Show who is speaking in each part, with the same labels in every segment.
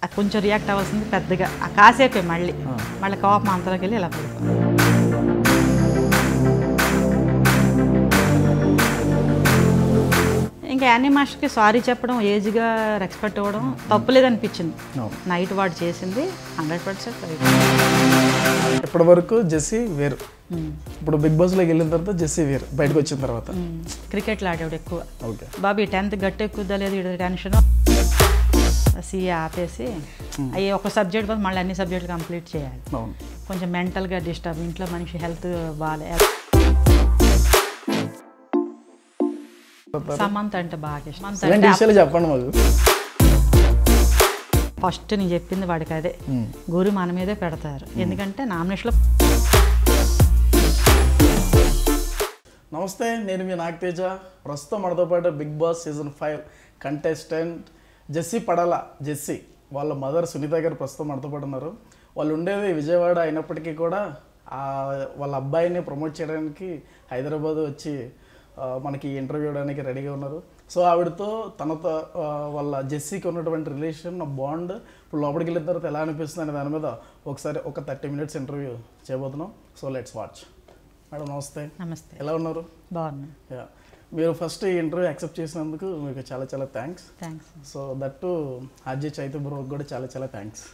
Speaker 1: ఆ కొంచెం రియాక్ట్ అవ్వాల్సింది పెద్దగా ఆ కాసేపే మళ్ళీ మళ్ళీ కోపం అంతలోకి వెళ్ళి ఇలా పడిపోయింది ఇంకా యానీ మాస్టర్కి సారీ చెప్పడం ఏజ్గా రెస్పెక్ట్ ఇవ్వడం తప్పులేదనిపించింది
Speaker 2: అవును.
Speaker 1: నైట్ వాడు చేసింది హండ్రెడ్ పర్సెంట్
Speaker 2: ఇప్పటి వరకు జెస్సీ వేరు ఇప్పుడు బిగ్ బాస్లోకి వెళ్ళిన తర్వాత జెస్సీ వేరు బయటకు వచ్చిన తర్వాత
Speaker 1: క్రికెట్లు ఆడేవాడు ఎక్కువ
Speaker 2: ఓకే
Speaker 1: బాబీ టెన్త్ గట్టి ఎక్కుద్దా లేదు ఇది టెన్షన్ సీఏ ఆపేసి అయ్యి ఒక సబ్జెక్ట్ బదులు మళ్ళీ అన్ని సబ్జెక్టులు కంప్లీట్ చేయాలి
Speaker 2: అవును
Speaker 1: కొంచెం మెంటల్గా డిస్టర్బ్ ఇంట్లో మనిషి హెల్త్ బాగాలే సమంత్ అంటే బాగా ఇష్టం సమంత్
Speaker 2: ఇలాంటి
Speaker 1: అంటే
Speaker 2: విషయాలు చెప్పండి మాకు
Speaker 1: ఫస్ట్ నేను చెప్పింది వాడికి అదే
Speaker 2: మ్మ్.
Speaker 1: గురి మన మీదే పెడతారు ఎందుకంటే నామినేషన్లో
Speaker 2: నమస్తే నేను మీ నాగతేజ ప్రస్తుతం మనతో పాటు Bigg Boss season five contestant Jessie Padala Jessie వాళ్ళ మదర్ సునీత గారు ప్రస్తుతం మనతో పాటు ఉన్నారు వాళ్ళు ఉండేది విజయవాడ అయినప్పటికీ కూడా ఆ వాళ్ళ అబ్బాయిని ప్రమోట్ చేయడానికి హైదరాబాద్ వచ్చి ఆ, మనకి ఇంటర్వ్యూ ఇవ్వడానికి రెడీగా ఉన్నారు సో ఆవిడతో తనతో ఆ, వాళ్ళ జెస్సీకి ఉన్నటువంటి రిలేషన్ బాండ్ ఇప్పుడు లోపలికి వెళ్ళిన తర్వాత ఎలా అనిపిస్తుంది అనే దాని మీద ఒకసారి ఒక థర్టీ మినిట్స్ ఇంటర్వ్యూ చేయబోతున్నాం సో లెట్స్ వాచ్ మేడం నమస్తే
Speaker 1: నమస్తే
Speaker 2: ఎలా ఉన్నారు
Speaker 1: బాగున్నా
Speaker 2: యా మీరు ఫస్ట్ ఈ ఇంటర్వ్యూ యాక్సెప్ట్ చేసినందుకు మీకు చాలా చాలా thanks
Speaker 1: thanks
Speaker 2: so that RJ Chaitu బ్రోకి కూడా చాలా చాలా థ్యాంక్స్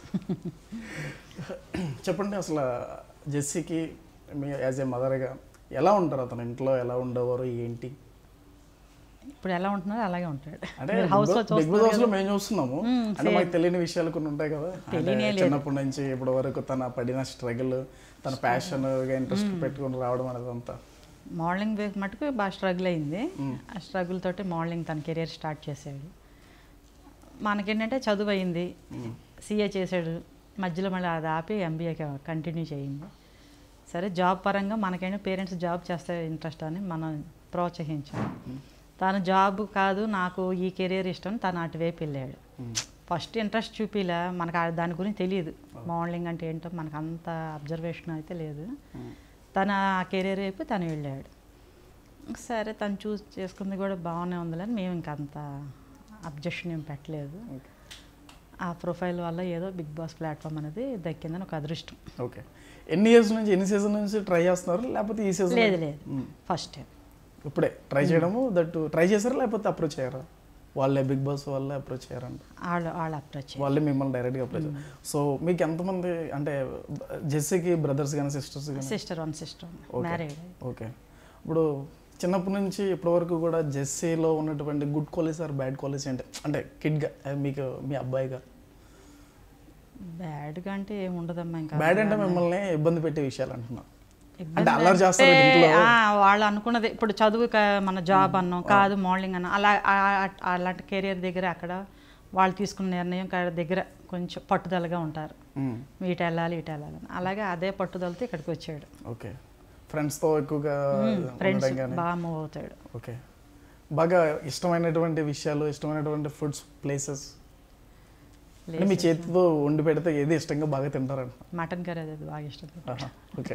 Speaker 2: చెప్పండి అసలు జెస్సీకి మీ యాజ్ ఏ మదర్గా ఎలా ఉంటారు అతను ఇంట్లో ఎలా ఉండేవారు ఏంటి
Speaker 1: ఇప్పుడు ఎలా ఉంటున్నారో అలాగే ఉంటాడు
Speaker 2: అంటే
Speaker 1: మీరు house లో
Speaker 2: బిగ్ బాస్ హౌస్ లో మేము చూస్తున్నాము
Speaker 1: మ్మ్,
Speaker 2: అంటే మాకు తెలియని విషయాలు కొన్ని ఉంటాయి కదా అంటే
Speaker 1: తెలియనే లేదు.
Speaker 2: చిన్నప్పటి నుంచి ఇప్పటి వరకు తన పడిన స్ట్రగుల్ తన ప్యాషన్ ఇంట్రెస్ట్ పెట్టుకొని రావడం అనేది అంతా
Speaker 1: మోడలింగ్ వేక్ మటుకు బాగా స్ట్రగుల్ అయింది ఆ స్ట్రగుల్ తోటి మోడలింగ్ తన కెరియర్ స్టార్ట్ చేసాడు మనకేంటంటే చదువు అయింది సీఏ చేశాడు మధ్యలో మళ్ళీ అది ఆపి ఎంబీఏకి కంటిన్యూ చేయింది సరే జాబ్ పరంగా మనకేంటో పేరెంట్స్ జాబ్ చేస్తే ఇంట్రెస్ట్ అని మనం ప్రోత్సహించాం తను జాబ్ కాదు నాకు ఈ కెరియర్ ఇష్టం తను అటువైపు వెళ్ళాడు ఫస్ట్ ఇంట్రెస్ట్ చూపిలే మనకు ఆ- దాని గురించి తెలియదు మోడలింగ్ అంటే ఏంటో మనకు అంత అబ్జర్వేషన్ అయితే లేదు తన కెరీర్ వైపు తను వెళ్ళాడు సరే తను చూస్ చేసుకుంది కూడా బాగానే ఉందిలని మేము ఇంక అంత అబ్జెక్షన్ ఏం పెట్టలేదు
Speaker 2: ఓకే
Speaker 1: ఆ ప్రొఫైల్ వల్ల ఏదో బిగ్ బాస్ ప్లాట్ఫామ్ అనేది దక్కిందని ఒక అదృష్టం
Speaker 2: ఓకే ఎన్ని ఇయర్స్ నుంచి ఎన్ని సీజన్ నుంచి ట్రై చేస్తున్నారు లేకపోతే ఈ సీజన్
Speaker 1: లేదు లేదు ఫస్ట్ టైం
Speaker 2: ఇప్పుడే ట్రై చేయడము దట్ ట్రై చేశారా లేకపోతే అప్రోచ్ అయ్యారా వాళ్ళే బిగ్ బాస్ వాళ్ళే అప్రోచ్ అయ్యారంట
Speaker 1: వాళ్ళు వాళ్ళు అప్రోచ్
Speaker 2: వాళ్ళే మిమ్మల్ని డైరెక్ట్గా అప్రోచ్ సో మీకు ఎంతమంది అంటే జెస్సీకి బ్రదర్స్ కానీ సిస్టర్స్ కానీ
Speaker 1: sister one sister
Speaker 2: Okay.
Speaker 1: Married
Speaker 2: okay ఇప్పుడు చిన్నప్పటి నుంచి ఇప్పటి వరకు కూడా జెస్సీలో ఉన్నటువంటి good qualities or bad qualities అంటే అంటే కిడ్గా మీకు మీ అబ్బాయిగా
Speaker 1: బ్యాడ్గా అంటే ఏమి ఉండదమ్మా ఇంకా
Speaker 2: బ్యాడ్ అంటే మిమ్మల్ని ఇబ్బంది పెట్టే విషయాలు అంటున్నా
Speaker 1: ఇబ్బంది
Speaker 2: అంటే అల్లరి చేస్తారు
Speaker 1: అంటే,
Speaker 2: ఇంట్లో
Speaker 1: ఆ, వాళ్ళు అనుకున్నది ఇప్పుడు చదువు క- మన జాబ్ అన్నాం కాదు మోడలింగ్ అన్నాం అలా ఆ- ఆ- అలాంటి కెరియర్ దగ్గర అక్కడ వాళ్ళు తీసుకున్న నిర్ణయం క- దగ్గర కొంచెం పట్టుదలగా ఉంటారు
Speaker 2: మ్మ్.
Speaker 1: ఇటు వెళ్ళాలి ఇటు వెళ్ళాలి అని. అలాగే అదే పట్టుదలతో ఇక్కడికి వచ్చాడు
Speaker 2: ఓకే ఫ్రెండ్స్తో ఎక్కువగా
Speaker 1: ఫ్రెండ్స్
Speaker 2: ఉండడం కానీ
Speaker 1: బాగా మూవ్ అవుతాడు
Speaker 2: ఓకే బాగా ఇష్టమైనటువంటి విషయాలు ఇష్టమైనటువంటి ఫుడ్స్ ప్లేసెస్ అంటే మీ చేతితో వండి పెడితే ఏది ఇష్టంగా బాగా తింటారంట
Speaker 1: మటన్ కర్రీ అది బాగా ఇష్టం
Speaker 2: ఆహా, ఓకే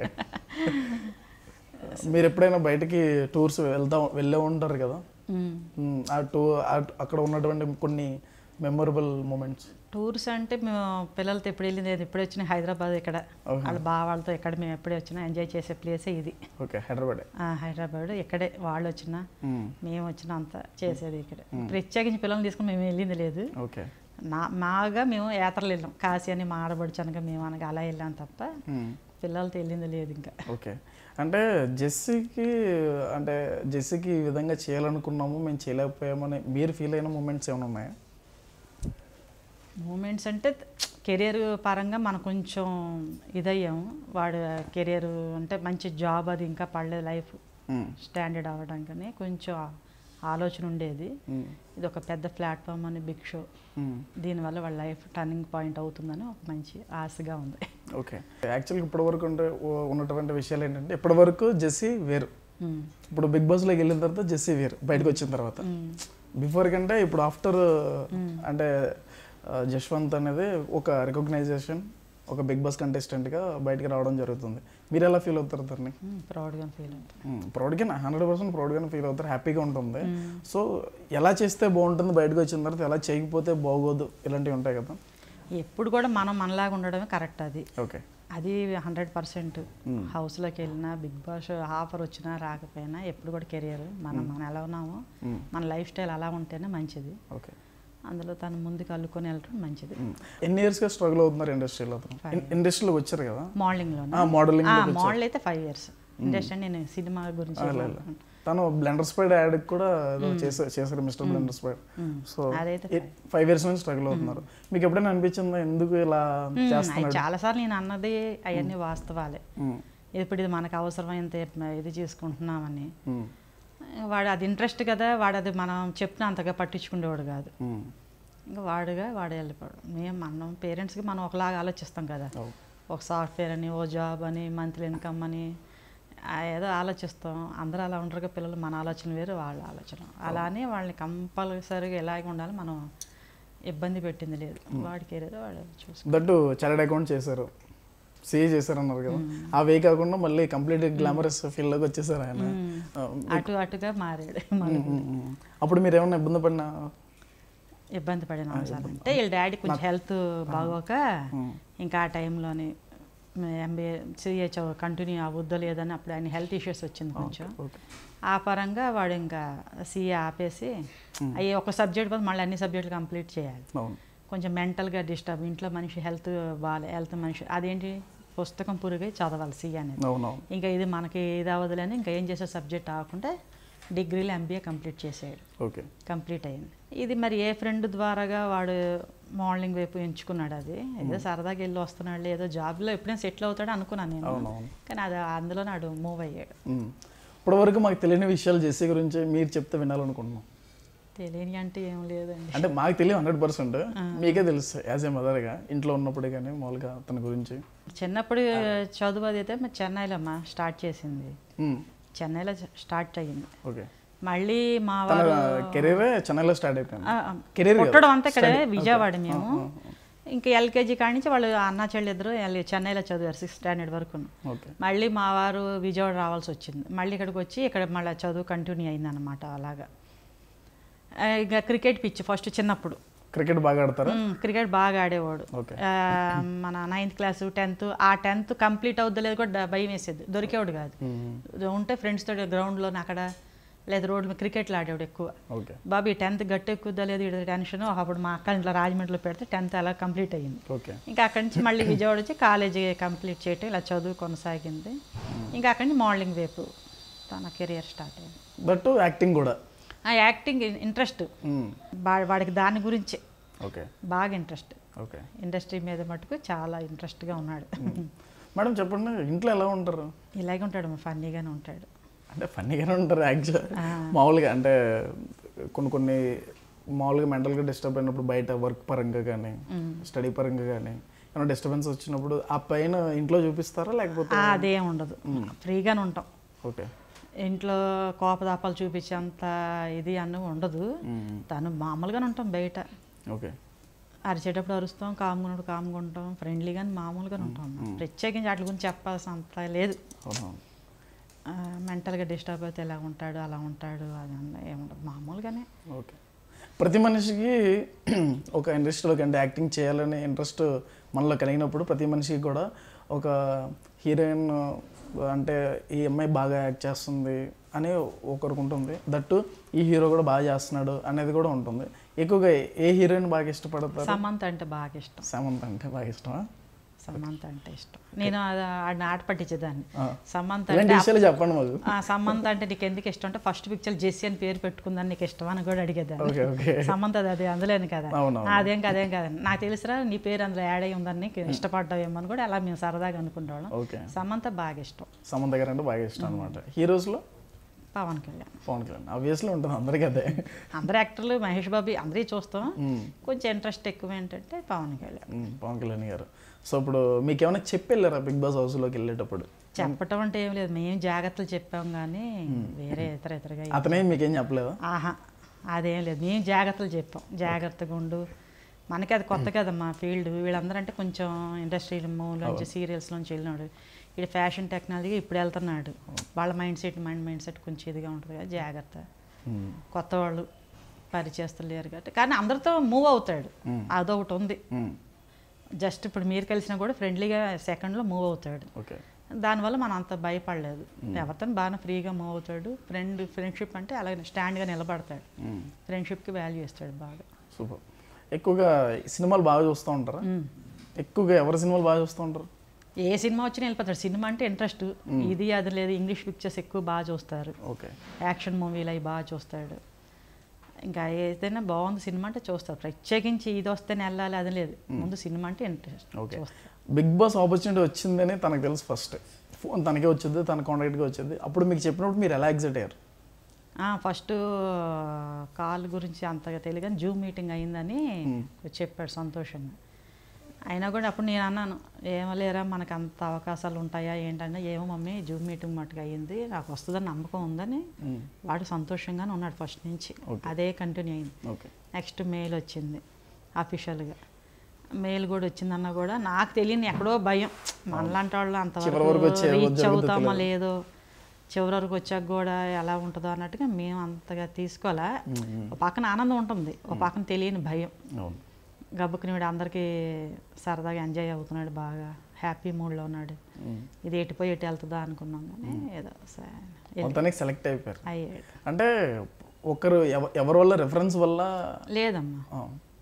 Speaker 2: మీరు ఎప్పుడైనా బయటికి టూర్స్ వెళ్తా వెళ్ళే ఉంటారు కదా
Speaker 1: మ్మ్.
Speaker 2: మ్మ్, ఆ టూ ఆ- అక్కడ ఉన్నటువంటి కొన్ని మెమొరబుల్ మూమెంట్స్
Speaker 1: టూర్స్ అంటే మేము పిల్లలతో ఎప్పుడు వెళ్ళింది లేదు ఎప్పుడు వచ్చినా హైదరాబాద్ ఇక్కడ
Speaker 2: ఓకే.
Speaker 1: వాళ్ళ బావ వాళ్ళతో ఇక్కడ మేము ఎప్పుడే వచ్చినా ఎంజాయ్ చేసే ప్లేసే ఇది
Speaker 2: ఓకే హైదరాబాద్
Speaker 1: ఆ, హైదరాబాద్ ఇక్కడే వాళ్ళు వచ్చినా
Speaker 2: మ్మ్,
Speaker 1: మేము వచ్చిన అంత చేసేది ఇక్కడ ప్రత్యేకించి పిల్లల్ని తీసుకుని మేము వెళ్ళింది లేదు
Speaker 2: ఓకే
Speaker 1: నా మాగా మేము యాత్రలు వెళ్ళాం కాశీ అని మా ఆడబడుచు అనగా మేము అనగా అలా వెళ్ళాం తప్ప
Speaker 2: మ్మ్,
Speaker 1: పిల్లలతో వెళ్ళింది లేదు ఇంకా
Speaker 2: ఓకే అంటే జెస్సీకి అంటే జెస్సీకి ఈ విధంగా చేయాలనుకున్నాము మేము చేయలేకపోయామని మీరు ఫీల్ అయిన మూమెంట్స్ ఏమైనా ఉన్నాయా
Speaker 1: మూమెంట్స్ అంటే కెరియర్ పరంగా మనం కొంచెం ఇదయ్యాం వాడు కెరియర్ అంటే మంచి జాబ్ అది ఇంకా పడలేదు లైఫ్
Speaker 2: మ్మ్,
Speaker 1: స్టాండర్డ్ అవ్వడానికని కొంచెం ఆలోచన ఉండేది
Speaker 2: మ్మ్,
Speaker 1: ఇది ఒక పెద్ద ప్లాట్ఫామ్ అని బిగ్ షో
Speaker 2: మ్మ్.
Speaker 1: దీనివల్ల వాళ్ళ లైఫ్ టర్నింగ్ పాయింట్ అవుతుందని ఒక మంచి ఆశగా ఉంది
Speaker 2: ఓకే యాక్చువల్గా ఇప్పటి వరకు ఉండే ఉ- ఉన్నటువంటి విషయాలు ఏంటంటే ఇప్పటి వరకు జెస్సీ వేరు
Speaker 1: మ్మ్.
Speaker 2: ఇప్పుడు బిగ్ బాస్లోకి వెళ్ళిన తర్వాత జెస్సీ వేరు బయటకు వచ్చిన తర్వాత
Speaker 1: మ్మ్.
Speaker 2: బిఫోర్ కంటే ఇప్పుడు ఆఫ్టర్ అంటే ఆ, జశ్వంత్ అనేది ఒక రికగ్నైజేషన్ ఒక బిగ్ బాస్ కంటెస్టెంట్గా బయటికి రావడం జరుగుతుంది మీరు ఎలా ఫీల్ అవుతారు దాన్ని
Speaker 1: మ్మ్. ప్రౌడ్గా ఫీల్ అవుతుంది
Speaker 2: ప్రౌడ్గా హండ్రెడ్ పర్సెంట్ ప్రౌడ్గానే ఫీల్ అవుతారు హ్యాపీగా ఉంటుంది సో ఎలా చేస్తే బాగుంటుంది బయటకు వచ్చిన తర్వాత ఎలా చేయకపోతే బాగోదు ఇలాంటివి ఉంటాయి కదా
Speaker 1: ఎప్పుడు కూడా మనం మనలాగా ఉండడమే కరెక్ట్ అది
Speaker 2: ఓకే
Speaker 1: అది హండ్రెడ్ పర్సెంట్ హౌస్లోకి వెళ్ళినా బిగ్ బాస్ ఆఫర్ వచ్చినా రాకపోయినా ఎప్పుడు కూడా కెరియర్ మనం మనం ఎలా ఉన్నామో
Speaker 2: మ్మ్.
Speaker 1: మన లైఫ్ స్టైల్ అలా ఉంటేనే మంచిది
Speaker 2: ఓకే
Speaker 1: అందులో తను ముందుకు అల్లుకొని వెళ్ళడం మంచిది
Speaker 2: మ్మ్. ఎన్ని ఇయర్స్గా స్ట్రగుల్ అవుతున్నారు ఇండస్ట్రీలో అతను
Speaker 1: Five.
Speaker 2: ఇండస్ట్రీలోకి వచ్చారు కదా
Speaker 1: మోడలింగ్లో
Speaker 2: ఆ, modeling లోకి వచ్చారు.
Speaker 1: మోడల్ అయితే ఫైవ్ ఇయర్స్ ఇండస్ట్రీ నేను సినిమా గురించి
Speaker 2: ఆ, లే, లే. తను బ్లెండర్ స్పైడ్ యాడ్ కూడా ఏదో చేశారు చేశారు మిస్టర్ బ్లెండర్ స్పైడ్
Speaker 1: మ్మ్.
Speaker 2: సో
Speaker 1: అదైతే
Speaker 2: ఫైవ్ ఇయర్స్ నుంచి స్ట్రగుల్ అవుతున్నారు మీకు ఎప్పుడైనా అనిపించిందా ఎందుకు ఇలా
Speaker 1: మ్మ్.
Speaker 2: చేస్తున్నాడు
Speaker 1: అవి చాలాసార్లు నేను అన్నది అవన్నీ వాస్తవాలే
Speaker 2: మ్మ్.
Speaker 1: ఇప్పుడు ఇది మనకు అవసరమైనంత ఇది చేసుకుంటున్నామని
Speaker 2: మ్మ్.
Speaker 1: వాడు అది ఇంట్రెస్ట్ కదా వాడు అది మనం చెప్పిన అంతగా పట్టించుకునేవాడు కాదు
Speaker 2: మ్మ్.
Speaker 1: ఇంకా వాడుగా వాడు వెళ్ళిపోవడం మేము మనం పేరెంట్స్కి మనం ఒకలాగా ఆలోచిస్తాం కదా
Speaker 2: అవు.
Speaker 1: ఒక సాఫ్ట్వేర్ అని ఓ జాబ్ అని మంత్లీ ఇన్కమ్ అని ఆ ఏదో ఆలోచిస్తాం అందరూ అలా ఉండరు పిల్లలు మన ఆలోచన వేరు వాళ్ళ ఆలోచన అలానే వాళ్ళని కంపల్సరీగా ఎలాగే ఉండాలి మనం ఇబ్బంది పెట్టింది లేదు వాడికి ఏదో వాడు చూసుకో
Speaker 2: దట్టు చార్టెడ్ అకౌంట్ చేశారు సిఏ చేశారు అన్నారు కదా ఆ వే కాకుండా మళ్ళీ కంప్లీట్ గ్లామరస్ ఫీల్డ్లోకి వచ్చేసారు ఆయన ఆ,
Speaker 1: అటు అటుగా మారాడు మళ్ళీ
Speaker 2: మ్మ్, మ్మ్. అప్పుడు మీరు ఏమైనా ఇబ్బంది పడినా
Speaker 1: ఇబ్బంది పడిన అంశాలు అంటే వీళ్ళ డాడీ కొంచెం హెల్త్ బాగోక ఇంకా ఆ టైంలోని ఎంబీఏ సిఏ కంటిన్యూ అవ్వద్దో లేదని అప్పుడు ఆయన హెల్త్ ఇష్యూస్ వచ్చింది కొంచెం
Speaker 2: ఓకే
Speaker 1: ఆ పరంగా వాడు ఇంకా సిఏ ఆపేసి అయ్యి ఒక సబ్జెక్ట్ పోతే మళ్ళీ అన్ని సబ్జెక్టులు కంప్లీట్ చేయాలి
Speaker 2: అవును
Speaker 1: కొంచెం మెంటల్గా డిస్టర్బ్ ఇంట్లో మనిషి హెల్త్ బాగాలే హెల్త్ మనిషి అదేంటి పుస్తకం పురుగై చదవాలి సిఏ అనేది
Speaker 2: అవునవును
Speaker 1: ఇంకా ఇది మనకి ఇది అవ్వదులేని ఇంకా ఏం చేసే సబ్జెక్ట్ ఆగకుండా డిగ్రీలో ఎంబీఏ కంప్లీట్ చేసాడు
Speaker 2: ఓకే
Speaker 1: కంప్లీట్ అయింది ఇది మరి ఏ ఫ్రెండ్ ద్వారాగా వాడు మోడలింగ్ వైపు ఎంచుకున్నాడు అది ఏదో సరదాగా వెళ్ళి వస్తున్నాడు ఏదో జాబ్లో ఎప్పుడైనా సెటిల్ అవుతాడు అనుకున్నాను నేను
Speaker 2: అవునవును
Speaker 1: కానీ అది అందులో నాడు మూవ్ అయ్యాడు
Speaker 2: మ్మ్. ఇప్పటి వరకు మాకు తెలియని విషయాలు జెస్సీ గురించి మీరు చెప్తే వినాలనుకుంటున్నాం
Speaker 1: తెలియని అంటే ఏం లేదండి
Speaker 2: అంటే మాకు తెలియదు హండ్రెడ్ పర్సెంట్ మీకే తెలుసు యాజ్ ఏ మదర్గా ఇంట్లో ఉన్నప్పుడే కానీ మామూలుగా అతని గురించి
Speaker 1: చిన్నప్పుడు చదువు అది అయితే మరి చెన్నైలో అమ్మా స్టార్ట్ చేసింది
Speaker 2: మ్మ్.
Speaker 1: చెన్నైలో స్టార్ట్ అయ్యింది
Speaker 2: ఓకే
Speaker 1: మళ్ళీ మా
Speaker 2: తన
Speaker 1: వారు
Speaker 2: కెరీరే చెన్నైలో స్టార్ట్ అయిపోయింది
Speaker 1: ఆ,
Speaker 2: కెరీర్
Speaker 1: పుట్టడం అంతా ఇక్కడే విజయవాడ మేము ఇంకా ఎల్కేజీ కాడి నుంచి వాళ్ళు అన్న చెల్లి ఇద్దరు ఎల్- చెన్నైలో చదివారు సిక్స్త్ స్టాండర్డ్ వరకు
Speaker 2: ఓకే
Speaker 1: మళ్ళీ మా వారు విజయవాడ రావాల్సి వచ్చింది మళ్ళీ ఇక్కడికి వచ్చి ఇక్కడ మళ్ళీ చదువు కంటిన్యూ అయిందన్నమాట అలాగా ఆ, ఇక క్రికెట్ పిచ్ ఫస్ట్ చిన్నప్పుడు
Speaker 2: క్రికెట్ బాగా ఆడతారా
Speaker 1: మ్, క్రికెట్ బాగా ఆడేవాడు
Speaker 2: ఓకే
Speaker 1: ఆ, మన నైన్త్ క్లాస్ టెన్త్ ఆ టెన్త్ కంప్లీట్ అవుద్దో లేదు కూడా డ- భయం వేసేది దొరికేవాడు కాదు
Speaker 2: మ్మ్.
Speaker 1: ఉంటే ఫ్రెండ్స్ తోటి గ్రౌండ్లో అక్కడ లేదా రోడ్డు మీద క్రికెట్లు ఆడేవాడు ఎక్కువ
Speaker 2: ఓకే
Speaker 1: బాబీ టెన్త్ గట్టి ఎక్కుద్దా లేదు ఇది టెన్షన్ అప్పుడు మా అక్క ఇంట్లో రాజమండ్రిలో పెడితే టెన్త్ అలా కంప్లీట్ అయ్యింది
Speaker 2: ఓకే
Speaker 1: ఇంకా అక్కడి నుంచి మళ్ళీ విజయవాడ వచ్చి కాలేజీ కంప్లీట్ చేయటం ఇలా చదువు కొనసాగింది ఇంకా అక్కడి నుంచి మోడలింగ్ వైపు తన కెరియర్ స్టార్ట్ అయింది
Speaker 2: దట్టు యాక్టింగ్ కూడా
Speaker 1: ఆ యాక్టింగ్ ఇంట్రెస్ట్
Speaker 2: మ్మ్.
Speaker 1: వాడికి దాని గురించే
Speaker 2: ఓకే
Speaker 1: బాగా ఇంట్రెస్ట్
Speaker 2: ఓకే
Speaker 1: ఇండస్ట్రీ మీద మటుకు చాలా ఇంట్రెస్ట్గా ఉన్నాడు
Speaker 2: మేడం చెప్పండి ఇంట్లో ఎలా ఉంటారు
Speaker 1: ఇలాగే ఉంటాడు ఫన్నీగానే ఉంటాడు
Speaker 2: అంటే ఫన్నీగానే ఉంటారు యాక్చువల్ మామూలుగా అంటే కొన్ని కొన్ని మామూలుగా మెంటల్గా డిస్టర్బ్ అయినప్పుడు బయట వర్క్ పరంగా కానీ స్టడీ పరంగా కానీ ఏమైనా డిస్టర్బెన్స్ వచ్చినప్పుడు ఆ పైన ఇంట్లో చూపిస్తారా లేకపోతే
Speaker 1: ఆ, అదేం ఉండదు ఫ్రీగానే ఉంటాం
Speaker 2: ఓకే
Speaker 1: ఇంట్లో కోపదాపాలు చూపించేంత ఇది అన్న ఉండదు తను మామూలుగానే ఉంటాం బయట
Speaker 2: ఓకే
Speaker 1: అరిచేటప్పుడు అరుస్తాం కామ్గా కామ్గా ఉంటాం ఫ్రెండ్లీగానే మామూలుగానే ఉంటాం ప్రత్యేకించి వాటి గురించి చెప్పాల్సినంత లేదు
Speaker 2: అవునవును
Speaker 1: మెంటల్గా డిస్టర్బ్ అయితే ఎలా ఉంటాడు అలా ఉంటాడు అది అన్న ఏముండదు మామూలుగానే
Speaker 2: ఓకే ప్రతి మనిషికి ఒక ఇండస్ట్రీలోకి అంటే యాక్టింగ్ చేయాలనే ఇంట్రెస్ట్ మనలో కలిగినప్పుడు ప్రతి మనిషికి కూడా ఒక హీరోయిన్ అంటే ఈ అమ్మాయి బాగా యాక్ట్ చేస్తుంది అని ఒకరికి ఉంటుంది దట్టు ఈ హీరో కూడా బాగా చేస్తున్నాడు అనేది కూడా ఉంటుంది ఎక్కువగా ఏ హీరోయిన్ బాగా ఇష్టపడతారు
Speaker 1: సమంత అంటే బాగా ఇష్టం
Speaker 2: సమంత్ అంటే బాగా ఇష్టమా
Speaker 1: సమంత అంటే ఇష్టం నేను అది ఆడిని ఆట పట్టించేదాన్ని
Speaker 2: ఆ.
Speaker 1: సమంత
Speaker 2: ఇలాంటి
Speaker 1: అంటే
Speaker 2: విషయాలు చెప్పండి మాకు
Speaker 1: ఆ సమంత అంటే నీకు ఎందుకు ఇష్టం అంటే ఫస్ట్ పిక్చర్ జెస్సీ అని పేరు పెట్టుకుందని నీకు ఇష్టం అని కూడా అడిగేదాన్ని
Speaker 2: ఓకే ఓకే
Speaker 1: సమంత అది అది అందులోని కదా
Speaker 2: అవునవును.
Speaker 1: అదేం కదేం కాదండి నాకు తెలుసురా నీ పేరు అందులో యాడ్ అయ్యి ఉందని నీకు ఇష్టపడ్డావేమో అని కూడా అలా మేము సరదాగా అనుకుంటాం
Speaker 2: ఓకే
Speaker 1: సమంత బాగా ఇష్టం
Speaker 2: సమంత గారు అంటే బాగా ఇష్టం అనమాట హీరోస్లో
Speaker 1: పవన్ కళ్యాణ్
Speaker 2: పవన్ కళ్యాణ్ ఆబ్వియస్లీ ఉంటుంది అందరికీ అదే
Speaker 1: అందరు యాక్టర్లు మహేష్ బాబు అందరి చూస్తాం
Speaker 2: మ్మ్.
Speaker 1: కొంచెం ఇంట్రెస్ట్ ఎక్కువ ఏంటంటే పవన్ కళ్యాణ్
Speaker 2: మ్మ్. పవన్ కళ్యాణ్ గారు సో ఇప్పుడు మీకు ఏమైనా చెప్పి వెళ్ళారా బిగ్ బాస్ హౌస్లోకి వెళ్ళేటప్పుడు
Speaker 1: చెప్పటం అంటే ఏం లేదు మేము జాగ్రత్తలు చెప్పాం కానీ వేరే ఇతర ఇతరగా ఏం-
Speaker 2: అతనే మీకేం చెప్పలేదా
Speaker 1: ఆహా అదేం లేదు మేము జాగ్రత్తలు చెప్పాం జాగ్రత్తగా ఉండు మనకి అది కొత్త కదమ్మా ఫీల్డ్ వీళ్ళందరూ అంటే కొంచెం ఇండస్ట్రీ నుంచి సీరియల్స్ నుంచి వెళ్ళినాడు ఇది ఫ్యాషన్ టెక్నాలజీ ఇప్పుడు వెళ్తున్నాడు వాళ్ళ mind set mind mind set కొంచెం ఇదిగా ఉంటుంది కదా జాగ్రత్త
Speaker 2: మ్మ్.
Speaker 1: కొత్త వాళ్ళు పరిచయస్తులు లేరు కాబట్టి కానీ అందరితో మూవ్ అవుతాడు
Speaker 2: మ్మ్.
Speaker 1: అదొకటి ఉంది
Speaker 2: మ్మ్.
Speaker 1: జస్ట్ ఇప్పుడు మీరు కలిసినా కూడా ఫ్రెండ్లీగా సెకండ్లో మూవ్ అవుతాడు
Speaker 2: ఓకే
Speaker 1: దానివల్ల మనం అంత భయపడలేదు ఎవరితో బాగా ఫ్రీగా మూవ్ అవుతాడు ఫ్రెండ్ ఫ్రెండ్షిప్ అంటే అలాగే స్టాండ్గా నిలబడతాడు ఫ్రెండ్షిప్కి వాల్యూ ఇస్తాడు బాగా
Speaker 2: సూపర్ ఎక్కువగా సినిమాలు బాగా చూస్తూ ఉంటారా
Speaker 1: మ్మ్.
Speaker 2: ఎక్కువగా ఎవరి సినిమాలు బాగా చూస్తూ ఉంటారు
Speaker 1: ఏ సినిమా వచ్చినా వెళ్ళిపోతాడు సినిమా అంటే ఇంట్రెస్ట్ ఇది అది లేదు ఇంగ్లీష్ పిక్చర్స్ ఎక్కువ బాగా చూస్తారు
Speaker 2: ఓకే
Speaker 1: యాక్షన్ మూవీలు అవి బాగా చూస్తాడు ఇంకా ఏదైనా బాగుంది సినిమా అంటే చూస్తాడు ప్రత్యేకించి ఇది వస్తేనే వెళ్ళాలి అది లేదు ముందు సినిమా అంటే ఇంట్రెస్ట్
Speaker 2: ఓకే
Speaker 1: చూస్తాడు
Speaker 2: బిగ్ బాస్ ఆపర్చునిటీ వచ్చిందని తనకు తెలుసు ఫస్ట్ ఫోన్ తనకే వచ్చింది తన కాంటాక్ట్గా వచ్చింది అప్పుడు మీకు చెప్పినప్పుడు మీరు ఎలా ఎగ్జైట్ అయ్యారు
Speaker 1: ఫస్ట్ కాల్ గురించి అంతగా తెలియదు కానీ జూమ్ మీటింగ్ అయిందని చెప్పాడు సంతోషంగా అయినా కూడా అప్పుడు నేను అన్నాను ఏమో లేరా మనకు అంత అవకాశాలు ఉంటాయా ఏంటంటే ఏమో మమ్మీ జూమ్ మీటింగ్ మట్టుకు అయ్యింది నాకు వస్తుందని నమ్మకం ఉందని
Speaker 2: మ్మ్.
Speaker 1: వాడు సంతోషంగానే ఉన్నాడు ఫస్ట్ నుంచి
Speaker 2: Okay.
Speaker 1: అదే కంటిన్యూ అయింది
Speaker 2: ఓకే
Speaker 1: నెక్స్ట్ మెయిల్ వచ్చింది అఫీషియల్గా మెయిల్ కూడా వచ్చిందన్నా కూడా నాకు తెలియని ఎక్కడో భయం మనలాంటి వాళ్ళు
Speaker 2: చివరి వరకు వచ్చే
Speaker 1: అంతవరకు రీచ్
Speaker 2: జరుగుతుందో
Speaker 1: అవుతామో
Speaker 2: తెలియదు.
Speaker 1: లేదో చివరి వరకు వచ్చాక కూడా ఎలా ఉంటుందో అన్నట్టుగా మేము అంతగా తీసుకోవాలా ఒక పక్కన ఆనందం ఉంటుంది ఒక పక్కన తెలియని భయం
Speaker 2: అవును
Speaker 1: గబ్బుకుని వీడు అందరికీ సరదాగా ఎంజాయ్ అవుతున్నాడు బాగా హ్యాపీ మూడ్లో ఉన్నాడు
Speaker 2: మ్మ్.
Speaker 1: ఇది ఎటుపోయి ఎటు వెళ్తుందా అనుకున్నాం కానీ ఏదో స- వెళ్ళి-
Speaker 2: మొత్తానికి సెలెక్ట్ అయిపోయారు
Speaker 1: అయ్యాడు
Speaker 2: అంటే ఒకరు ఎవ- ఎవరి వల్ల రెఫరెన్స్ వల్ల
Speaker 1: లేదమ్మా
Speaker 2: ఆ,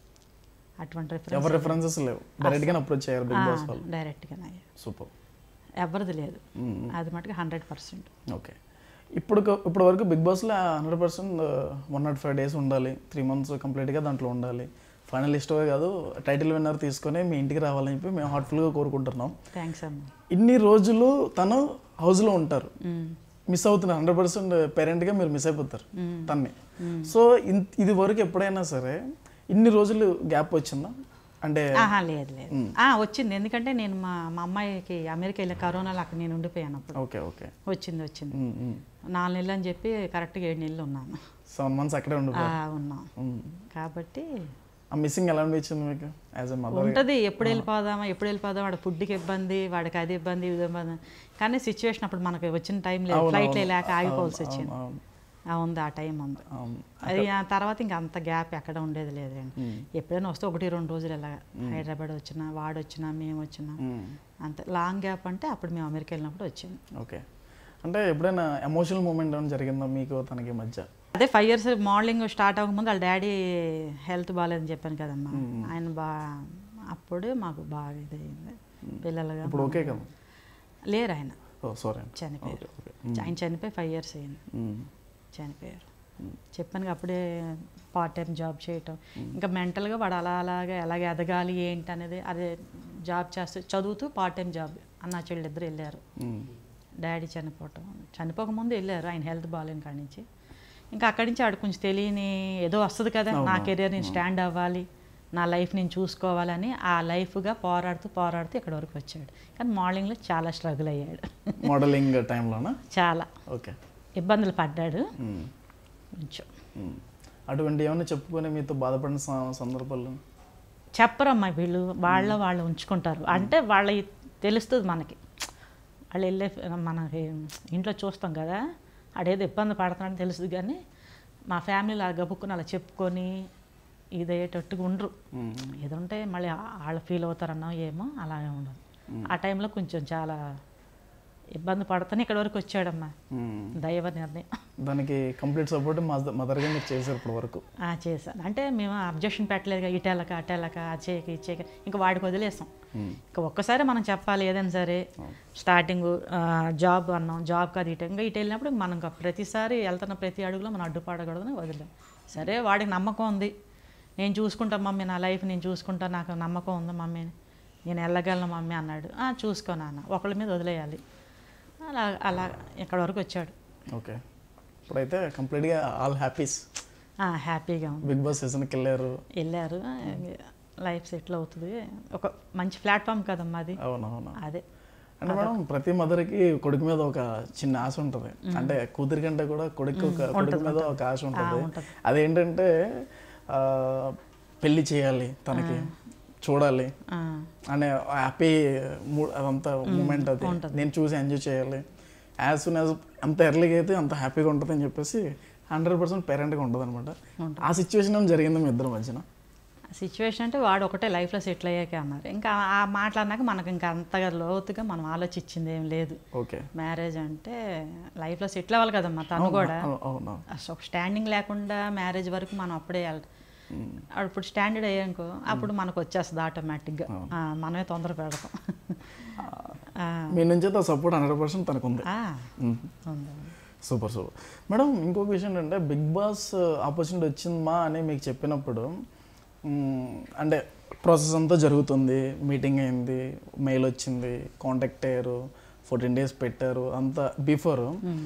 Speaker 1: అటువంటి రిఫరెన్స్
Speaker 2: ఎవరి రెఫరెన్సెస్ లేవు డైరెక్ట్గా అప్రోచ్ అయ్యారు బిగ్ బాస్ వాళ్ళు
Speaker 1: డైరెక్ట్గానే అయ్యాడు
Speaker 2: సూపర్
Speaker 1: ఎవరిది లేదు అది మటుకు హండ్రెడ్ పర్సెంట్
Speaker 2: ఓకే ఇప్పుడు ఇప్పుడు వరకు బిగ్ బాస్లో hundred percent one naught five days ఉండాలి త్రీ మంత్స్ కంప్లీట్గా దాంట్లో ఉండాలి ఫైనలిస్టే కాదు టైటిల్ విన్నర్ తీసుకొని మీ ఇంటికి రావాలని చెప్పి మేము హార్ట్ఫుల్గా కోరుకుంటున్నాం
Speaker 1: థ్యాంక్స్ అమ్మ
Speaker 2: ఇన్ని రోజులు తను హౌస్లో ఉంటారు
Speaker 1: మ్మ్.
Speaker 2: మిస్ అవుతున్నారు హండ్రెడ్ పర్సెంట్ పేరెంట్గా మీరు మిస్ అయిపోతారు తన్ని సో ఇన్- ఇది వరకు ఎప్పుడైనా సరే ఇన్ని రోజులు గ్యాప్ వచ్చిందా అంటే
Speaker 1: ఆహా లేదు లేదు ఆ, వచ్చింది ఎందుకంటే నేను మా మా అమ్మాయికి అమెరికా వెళ్ళే కరోనాలో అక్కడ నేను ఉండిపోయాను అప్పుడు
Speaker 2: ఓకే ఓకే
Speaker 1: వచ్చింది వచ్చింది నాలుగు నెలలు అని చెప్పి కరెక్ట్గా ఏడు నెలలు ఉన్నాను
Speaker 2: సెవెన్ మంత్స్ అక్కడే
Speaker 1: ఆ,
Speaker 2: ఉండిపోయారు
Speaker 1: ఉన్నాం కాబట్టి
Speaker 2: ఆ మిస్సింగ్ ఎలా అనిపించింది మీకు యాజ్ ఎ మదర్
Speaker 1: ఉంటుంది ఎప్పుడు వెళ్ళిపోదామా ఎప్పుడు వెళ్ళిపోదాం వాడి ఫుడ్కి ఇబ్బంది వాడికి అది ఇబ్బంది ఇది ఇబ్బంది కానీ సిచ్యువేషన్ అప్పుడు మనకి వచ్చిన టైం లేదు
Speaker 2: అవును,
Speaker 1: ఫ్లైట్లో
Speaker 2: అవును.
Speaker 1: లేక ఆగిపోవాల్సి వచ్చింది
Speaker 2: అవును
Speaker 1: ఆ, ఉంది ఆ టైం ఉంది
Speaker 2: అవును
Speaker 1: అది ఆ తర్వాత ఇంకా అంత గ్యాప్ ఎక్కడ ఉండేది లేదండి ఎప్పుడైనా వస్తే ఒకటి రెండు రోజులు ఇలా హైదరాబాద్ వచ్చినా వాడు వచ్చినా మేము వచ్చినా
Speaker 2: మ్మ్.
Speaker 1: అంత లాంగ్ గ్యాప్ అంటే అప్పుడు మేము అమెరికా వెళ్ళినప్పుడు వచ్చింది
Speaker 2: ఓకే అంటే ఎప్పుడైనా ఎమోషనల్ మూమెంట్ ఏమైనా జరిగిందా మీకు తనకి మధ్య
Speaker 1: అదే ఫైవ్ ఇయర్స్ మోడలింగ్ స్టార్ట్ అవ్వకముందు వాళ్ళ డాడీ హెల్త్ బాగాలేదని చెప్పాను కదమ్మా ఆయన బా అప్పుడే మాకు బాగా ఇదయింది పిల్లలుగా
Speaker 2: ఇప్పుడు ఓకే కదా
Speaker 1: లేరు ఆయన
Speaker 2: ఓ సారీ
Speaker 1: చనిపోయారు
Speaker 2: ఓకే
Speaker 1: ఆయన చనిపోయి ఫైవ్ ఇయర్స్ అయింది చనిపోయారు చెప్పాను కదా, అప్పుడే పార్ట్ టైం జాబ్ చేయటం ఇంకా మెంటల్గా వాడు అలా అలాగే ఎలాగ ఎదగాలి ఏంటి అనేది అదే జాబ్ చేస్తూ చదువుతూ పార్ట్ టైం జాబ్ అన్న చెల్లి ఇద్దరు వెళ్ళారు డాడీ చనిపోవటం చనిపోకముందు వెళ్ళారు ఆయన హెల్త్ బాగాలేని కాడి నుంచి ఇంకా అక్కడి నుంచి ఆడు కొంచెం తెలియని ఏదో వస్తుంది కదా నా కెరియర్ నేను స్టాండ్ అవ్వాలి నా లైఫ్ నేను చూసుకోవాలని ఆ లైఫ్గా పోరాడుతూ పోరాడుతూ ఇక్కడ వరకు వచ్చాడు కానీ మోడలింగ్లో చాలా స్ట్రగుల్ అయ్యాడు
Speaker 2: మోడలింగ్ టైంలోనా
Speaker 1: చాలా
Speaker 2: ఓకే
Speaker 1: ఇబ్బందులు పడ్డాడు కొంచెం
Speaker 2: అటువంటి ఏమైనా చెప్పుకొని మీతో బాధపడిన స- సందర్భాలు
Speaker 1: చెప్పరమ్మా వీళ్ళు వాళ్ళ వాళ్ళు ఉంచుకుంటారు అంటే వాళ్ళ తెలుస్తుంది మనకి వాళ్ళు వెళ్ళే మనకి ఇంట్లో చూస్తాం కదా ఆడేదో ఇబ్బంది పడుతున్నాడని తెలుస్తుంది కానీ మా ఫ్యామిలీలో అలా గబుక్కుని అలా చెప్పుకొని ఇదయ్యేటట్టుగా ఉండరు ఏదంటే మళ్ళీ వాళ్ళు ఫీల్ అవుతారన్నా ఏమో అలాగే ఉండదు ఆ టైంలో కొంచెం చాలా ఇబ్బంది పడుతూనే ఇక్కడ వరకు వచ్చాడమ్మా దైవ నిర్ణయం
Speaker 2: దానికి కంప్లీట్ సపోర్ట్ మా మదర్గా మీరు చేశారు ఇప్పటి వరకు
Speaker 1: ఆ, చేశాను అంటే మేము అబ్జెక్షన్ పెట్టలేదు ఇటెలక అటెలక అది చేయక ఇది చేయక ఇంకా వాడికి వదిలేసాం ఇంకా ఒక్కసారి మనం చెప్పాలి ఏదైనా సరే స్టార్టింగ్ జాబ్ అన్నాం జాబ్ కాదు ఇటు ఇంకా ఇటు వెళ్ళినప్పుడు మనం ఇంకా ప్రతిసారి వెళ్తున్న ప్రతి అడుగులో మనం అడ్డుపడకూడదని వదిలేం సరే వాడికి నమ్మకం ఉంది నేను చూసుకుంటాను మమ్మీ నా లైఫ్ నేను చూసుకుంటాను నాకు నమ్మకం ఉంది మమ్మీ నేను వెళ్ళగలను మమ్మీ అన్నాడు "ఆ, చూసుకో నాన్న ఒకళ్ళ మీద వదిలేయాలి అలా అలా ఇక్కడ వరకు వచ్చాడు
Speaker 2: ఓకే ఇప్పుడైతే కంప్లీట్గా ఆల్ హ్యాపీస్
Speaker 1: ఆ, హ్యాపీగా ఉంది
Speaker 2: బిగ్ బాస్ సీజన్కి వెళ్ళారు
Speaker 1: వెళ్ళారు లైఫ్ సెటిల్ అవుతుంది ఒక మంచి ప్లాట్ఫామ్ కదమ్మా అది
Speaker 2: అవునవును
Speaker 1: అదే
Speaker 2: అంటే మేడం ప్రతి మదర్కి కొడుకు మీద ఒక చిన్న ఆశ ఉంటుంది అంటే కూతురి కంటే కూడా కొడుకు ఒక కొడుకు మీద ఒక ఆశ ఉంటుంది
Speaker 1: ఉంటది.
Speaker 2: అదేంటంటే ఆ, పెళ్లి చేయాలి తనకి చూడాలి
Speaker 1: ఆ,
Speaker 2: అనే హ్యాపీ అదంతా మూమెంట్ అది నేను చూసి ఎంజాయ్ చేయాలి యాజ్ సూన్ యాజ్ అంత ఎర్లీగా అయితే అంత హ్యాపీగా ఉంటుంది అని చెప్పేసి హండ్రెడ్ పర్సెంట్ పేరెంట్గా ఉంటుంది అనమాట ఆ సిచ్యువేషన్ ఏమైనా జరిగింది మీ ఇద్దరి మధ్యన
Speaker 1: సిచ్యువేషన్ అంటే వాడు ఒకటే లైఫ్లో సెటిల్ అయ్యాకే అన్నారు ఇంకా ఆ మాట్లాడినాక మనకు ఇంకా అంతగా లోతుగా మనం ఆలోచించింది ఏం లేదు
Speaker 2: ఓకే
Speaker 1: మ్యారేజ్ అంటే లైఫ్లో సెటిల్ అవ్వాలి కదమ్మా తను కూడా
Speaker 2: అవును
Speaker 1: అసలు ఒక స్టాండింగ్ లేకుండా మ్యారేజ్ వరకు మనం అప్పుడే వెళ్తాం అప్పుడు స్టాండర్డ్ అయ్యానుకో అప్పుడు మనకు వచ్చేస్తుంది ఆటోమేటిక్గా ఆ, మనమే తొందర పెడతాం ఆ,
Speaker 2: మీ నుంచి అయితే సపోర్ట్ హండ్రెడ్ పర్సెంట్ తనకు ఉంది
Speaker 1: ఆ,
Speaker 2: మ్మ్.
Speaker 1: ఉంది.
Speaker 2: సూపర్ సూపర్ మేడం ఇంకొక విషయం ఏంటంటే బిగ్ బాస్ ఆపర్చునిటీ వచ్చిందమ్మా అని మీకు చెప్పినప్పుడు మ్మ్, అంటే ప్రాసెస్ అంతా జరుగుతుంది మీటింగ్ అయింది మెయిల్ వచ్చింది కాంటాక్ట్ అయ్యారు ఫోర్టీన్ డేస్ పెట్టారు అంతా బిఫోర్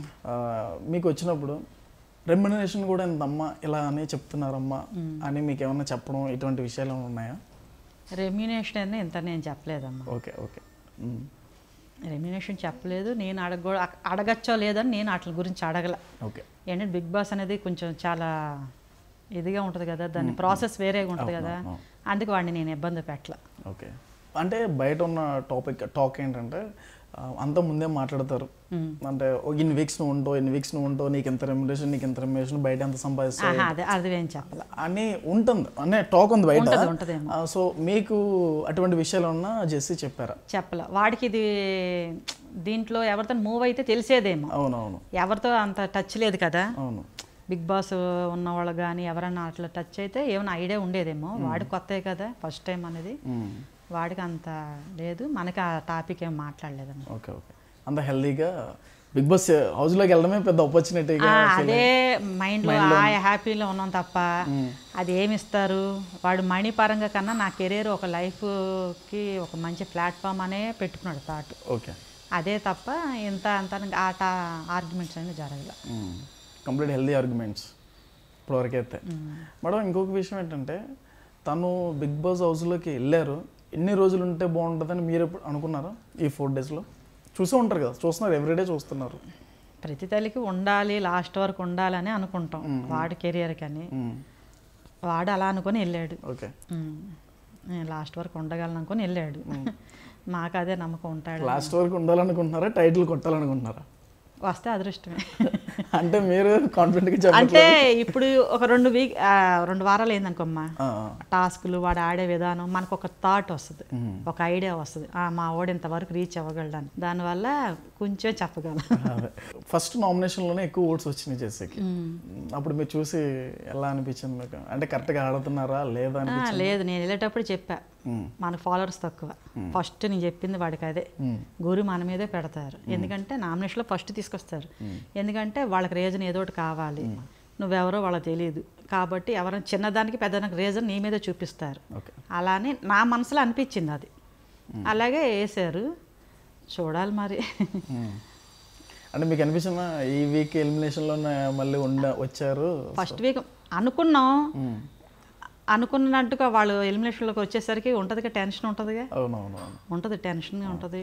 Speaker 2: మీకు వచ్చినప్పుడు రెమ్యునరేషన్ కూడా ఇంతమ్మా ఇలా అని చెప్తున్నారమ్మా అని మీకు ఏమన్నా చెప్పడం ఇటువంటి విషయాలు ఏమైనా ఉన్నాయా
Speaker 1: రెమ్యునేషన్ అనేది ఇంత నేను చెప్పలేదమ్మా
Speaker 2: ఓకే ఓకే మ్మ్.
Speaker 1: రెమ్యునేషన్ చెప్పలేదు నేను అడగ అడగచ్చో లేదని నేను వాటి గురించి అడగల
Speaker 2: ఓకే
Speaker 1: ఏంటంటే బిగ్ బాస్ అనేది కొంచెం చాలా ఇదిగా ఉంటుంది కదా దాని ప్రాసెస్ వేరేగా ఉంటుంది కదా
Speaker 2: అవును.
Speaker 1: అందుకు వాడిని నేను ఇబ్బంది పెట్టల
Speaker 2: ఓకే అంటే బయట ఉన్న టాపిక్ టాక్ ఏంటంటే ఆ, అంతా ముందే మాట్లాడతారు అంటే "ఓ, ఇన్ని వీక్స్ నువ్వు ఉంటావు ఇన్ని వీక్స్ నువ్వు ఉంటావు నీకు ఎంత రెమ్యులేషన్ నీకు ఎంత రెమ్యులేషన్ బయట ఎంత సంపాదిస్తావు
Speaker 1: ఆహా అదే అది ఏం చెప్పల
Speaker 2: అని ఉంటుంది అనే టాక్ ఉంది బయట
Speaker 1: ఉంటది, ఉంటదేమో.
Speaker 2: ఆ, సో మీకు అటువంటి విషయాలు ఉన్నా జెస్సీ చెప్పారా
Speaker 1: చెప్పల వాడికి ఇది దీంట్లో ఎవరితో మూవ్ అయితే తెలిసేదేమో
Speaker 2: అవునవును
Speaker 1: ఎవరితో అంత టచ్ లేదు కదా
Speaker 2: అవును
Speaker 1: బిగ్ బాస్ ఉన్న వాళ్ళు కానీ ఎవరన్నా అట్లా టచ్ అయితే ఏమైనా ఐడియా ఉండేదేమో వాడి కొత్తే కదా ఫస్ట్ టైం అనేది
Speaker 2: మ్మ్.
Speaker 1: వాడికి అంత లేదు మనకి ఆ టాపిక్ ఏం మాట్లాడలేదమ్మా
Speaker 2: ఓకే ఓకే అంత హెల్దీగా బిగ్ బాస్ హౌస్లోకి వెళ్ళడమే పెద్ద ఆపర్చునిటీగా
Speaker 1: ఆ, అదే మైండ్లో ఆ హ్యాపీలో ఉన్నాం తప్ప అది ఏమి ఇస్తారు వాడు మనీ పరంగా కన్నా నా కెరీర్ ఒక లైఫ్కి ఒక మంచి ప్లాట్ఫామ్ అనే పెట్టుకున్నాడు థాట్
Speaker 2: ఓకే
Speaker 1: అదే తప్ప ఇంత అంత ఆట ఆర్గ్యుమెంట్స్ అనేది జరగల
Speaker 2: కంప్లీట్ హెల్దీ ఆర్గ్యుమెంట్స్ ఇప్పటివరకైతే మేడం ఇంకొక విషయం ఏంటంటే తను బిగ్ బాస్ హౌస్లోకి వెళ్ళారు ఎన్ని రోజులు ఉంటే బాగుంటుందని మీరు ఎప్పుడు అనుకున్నారా ఈ ఫోర్ డేస్లో చూసే ఉంటారు కదా చూస్తున్నారు ఎవ్రీడే చూస్తున్నారు
Speaker 1: ప్రతి తల్లికి ఉండాలి లాస్ట్ వరకు ఉండాలని అనుకుంటాం వాడి కెరియర్ కానీ వాడు అలా అనుకొని వెళ్ళాడు
Speaker 2: ఓకే
Speaker 1: ఉమ్. నేను లాస్ట్ వరకు ఉండగలను అనుకొని వెళ్ళాడు మాకు అదే నమ్మకం ఉంటాడు
Speaker 2: లాస్ట్ వరకు ఉండాలనుకుంటున్నారా టైటిల్ కొట్టాలనుకుంటున్నారా
Speaker 1: వస్తే అదృష్టమే
Speaker 2: అంటే మీరు కాన్ఫిడెంట్గా చెప్పండి
Speaker 1: అంటే ఇప్పుడు ఒక రెండు వీక్ రెండు వారాలు అయిందనుకోమ్మా టాస్క్లు వాడు ఆడే విధానం మనకు ఒక థాట్ వస్తుంది ఒక ఐడియా వస్తుంది ఆ, మా వాడు ఇంతవరకు రీచ్ అవ్వగలడని దానివల్ల కొంచెం చెప్పగలం
Speaker 2: అదే ఫస్ట్ నామినేషన్లోనే ఎక్కువ ఓట్స్ వచ్చినాయి జెస్సీకి అప్పుడు మీరు చూసి ఎలా అనిపించింది మీకు అంటే కరెక్ట్గా ఆడుతున్నారా లేదా అని
Speaker 1: ఆ, లేదు నేను వెళ్ళేటప్పుడు చెప్పా మన ఫాలోవర్స్ తక్కువ ఫస్ట్ నేను చెప్పింది వాడికి అదే గురి మన మీదే పెడతారు ఎందుకంటే నామినేషన్లో ఫస్ట్ తీసుకొస్తారు ఎందుకంటే వాళ్ళకి రీజన్ ఏదో ఒకటి కావాలి నువ్వెవరో వాళ్ళకి తెలియదు కాబట్టి ఎవరైనా చిన్నదానికి పెద్దదానికి రీజన్ నీ మీదే చూపిస్తారు
Speaker 2: ఓకే
Speaker 1: అలానే నా మనసులో అనిపించింది అది అలాగే వేసారు చూడాలి మరి
Speaker 2: అంటే మీకు అనిపించిన ఈ వీక్ ఎలిమినేషన్లోనే మళ్ళీ ఉండ వచ్చారు
Speaker 1: ఫస్ట్ వీక్ అనుకున్నాం అనుకున్నట్టుగా వాళ్ళు ఎలిమినేషన్లోకి వచ్చేసరికి ఉంటుందిగా టెన్షన్ ఉంటుందిగా
Speaker 2: అవునవును అవును
Speaker 1: ఉంటుంది టెన్షన్గా ఉంటుంది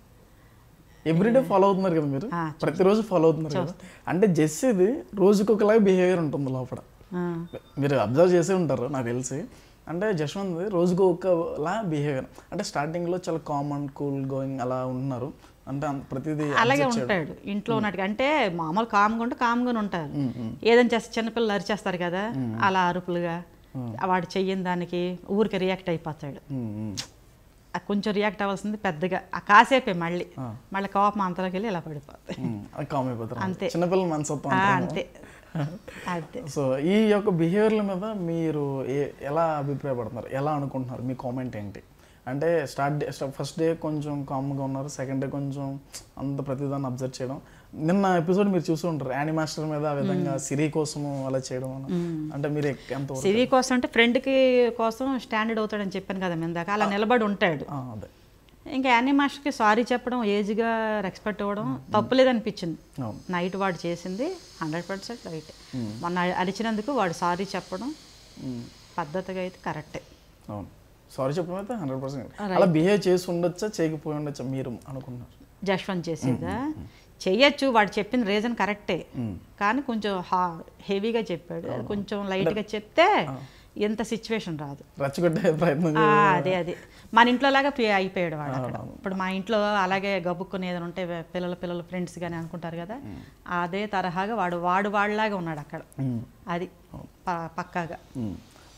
Speaker 2: ఎవ్రీడే ఫాలో అవుతున్నారు కదా మీరు
Speaker 1: ఆ,
Speaker 2: ప్రతిరోజు ఫాలో అవుతున్నారు కదా అంటే జెస్సీది రోజుకి ఒకలాగా బిహేవియర్ ఉంటుంది లోపల
Speaker 1: ఆ,
Speaker 2: మీరు అబ్జర్వ్ చేసే ఉంటారు నాకు తెలిసి అంటే జశ్వంత్ రోజుకు ఒకలా బిహేవియర్ అంటే స్టార్టింగ్లో చాలా కామన్ కూల్ గోయింగ్ అలా ఉంటున్నారు అంటే అంత- ప్రతిదీ
Speaker 1: అలాగే ఉంటాడు ఇంట్లో ఉన్నట్టుగా అంటే మామూలు కామ్గా ఉంటే కామ్గానే ఉంటారు ఏదైనా చేస్తే చిన్నపిల్లలు అరిచేస్తారు కదా అలా అరుపులుగా వాడు చెయ్యని దానికి ఊరికి రియాక్ట్ అయిపోతాడు
Speaker 2: ఉమ్, ఉమ్.
Speaker 1: ఆ కొంచెం రియాక్ట్ అవ్వాల్సింది పెద్దగా ఆ కాసేపే మళ్ళీ మళ్ళీ కోపం అంతలోకి వెళ్ళి ఇలా పడిపోతాయి
Speaker 2: ఉమ్, అది కామ్ అయిపోతారు
Speaker 1: అంతే.
Speaker 2: చిన్నపిల్లల మనసత్వం
Speaker 1: ఆ,
Speaker 2: అంటారు.
Speaker 1: అంతే అంతే
Speaker 2: సో ఈ యొక్క బిహేవియర్ల మీద మీరు ఏ- ఎలా అభిప్రాయపడుతున్నారు ఎలా అనుకుంటున్నారు మీ కామెంట్ ఏంటి అంటే స్టార్ట్ డే ఫస్ట్ డే కొంచెం కామ్గా ఉన్నారు సెకండ్ డే కొంచెం అంత ప్రతిదాన్ని అబ్జర్వ్ చేయడం నిన్న ఎపిసోడ్ మీరు చూసి ఉంటారు యానీ మాస్టర్ మీద ఆ విధంగా సిరి కోసము అలా చేయడం అని. అంటే మీరు ఎక్- ఎంత వరకు-
Speaker 1: సిరి కోసం అంటే ఫ్రెండ్కి కోసం స్టాండర్డ్ అవుతాడని చెప్పాను కదా ఇందాక అలా నిలబడి ఉంటాడు
Speaker 2: ఆ, అదే
Speaker 1: ఇంకా యానీ మాస్టర్కి సారీ చెప్పడం ఏజ్గా రెస్పెక్ట్ ఇవ్వడం తప్పులేదనిపించింది
Speaker 2: అవును
Speaker 1: నైట్ వాడు చేసింది హండ్రెడ్ పర్సెంట్ రైట్ మొన్న అరిచినందుకు వాడు సారీ చెప్పడం
Speaker 2: ఉమ్,
Speaker 1: పద్ధతిగా అయితే కరెక్టే
Speaker 2: అవును సారీ చెప్పడం అయితే హండ్రెడ్ పర్సెంట్ అలా బిహేవ్ చేసి ఉండొచ్చా చేయకపోయి ఉండొచ్చా మీరు అనుకున్నారు
Speaker 1: జశ్వంత్ చేసేదా చెయ్యొచ్చు వాడు చెప్పిన రీజన్ కరెక్టే కానీ కొంచెం హా హెవీగా చెప్పాడు అది కొంచెం లైట్గా చెప్తే ఎంత సిచ్యువేషన్ రాదు
Speaker 2: రెచ్చగొట్టే ప్రయత్నం
Speaker 1: ఆ, అదే అదే మన ఇంట్లో లాగా పి- అయిపోయాడు వాడు అక్కడ ఇప్పుడు మా ఇంట్లో అలాగే గబుక్కుని ఏదైనా ఉంటే వే- పిల్లల పిల్లల ఫ్రెండ్స్ కానీ అనుకుంటారు కదా అదే తరహాగా వాడు వాడు వాడిలాగా ఉన్నాడు అక్కడ
Speaker 2: ఉమ్.
Speaker 1: అది ప- పక్కాగా
Speaker 2: మ్మ్.